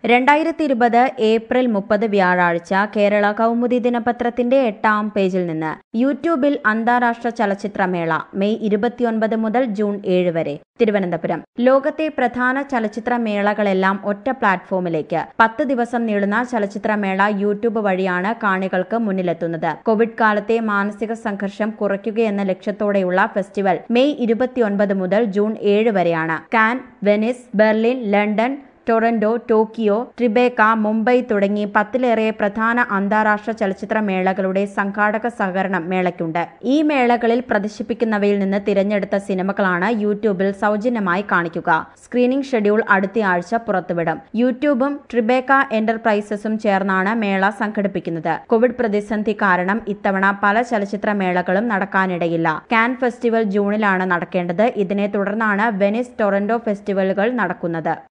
രണ്ടായിരത്തി ഇരുപത് ഏപ്രിൽ മുപ്പത് വ്യാഴാഴ്ച കേരള കൗമുദി ദിനപത്രത്തിന്റെ എട്ടാം പേജിൽ നിന്ന് യൂട്യൂബിൽ അന്താരാഷ്ട്ര ചലച്ചിത്രമേള മെയ് ഇരുപത്തിയൊൻപത് മുതൽ ജൂൺ ഏഴ് വരെ തിരുവനന്തപുരം ലോകത്തെ പ്രധാന ചലച്ചിത്രമേളകളെല്ലാം ഒറ്റ പ്ലാറ്റ്ഫോമിലേക്ക് പത്ത് ദിവസം നീളുന്ന ചലച്ചിത്രമേള യൂട്യൂബ് വഴിയാണ് കാണികൾക്ക് മുന്നിലെത്തുന്നത് കോവിഡ് കാലത്തെ മാനസിക സംഘർഷം കുറയ്ക്കുകയെന്ന ലക്ഷ്യത്തോടെയുള്ള ഫെസ്റ്റിവൽ മെയ് ഇരുപത്തിയൊൻപത് മുതൽ ജൂൺ ഏഴ് വരെയാണ് Cannes Venice Berlin London Toronto Tokyo Tribeca Mumbai തുടങ്ങി പത്തിലേറെ പ്രധാന അന്താരാഷ്ട്ര ചലച്ചിത്ര മേളകളുടെ സംഘാടക സഹകരണം മേളയ്ക്കുണ്ട് ഈ മേളകളിൽ പ്രദർശിപ്പിക്കുന്നവയിൽ നിന്ന് തിരഞ്ഞെടുത്ത സിനിമകളാണ് യൂട്യൂബിൽ സൗജന്യമായി കാണിക്കുക സ്ക്രീനിംഗ് ഷെഡ്യൂൾ അടുത്തയാഴ്ച പുറത്തുവിടും യൂട്യൂബും ട്രിബേക്ക എന്റർപ്രൈസസും ചേർന്നാണ് മേള സംഘടിപ്പിക്കുന്നത് കോവിഡ് പ്രതിസന്ധി കാരണം ഇത്തവണ പല ചലച്ചിത്ര മേളകളും നടക്കാനിടയില്ല കാൻ ഫെസ്റ്റിവൽ ജൂണിലാണ് നടക്കേണ്ടത് ഇതിനെ തുടർന്നാണ് വെനിസ് ടൊറന്റോ ഫെസ്റ്റിവലുകൾ നടക്കുന്നത്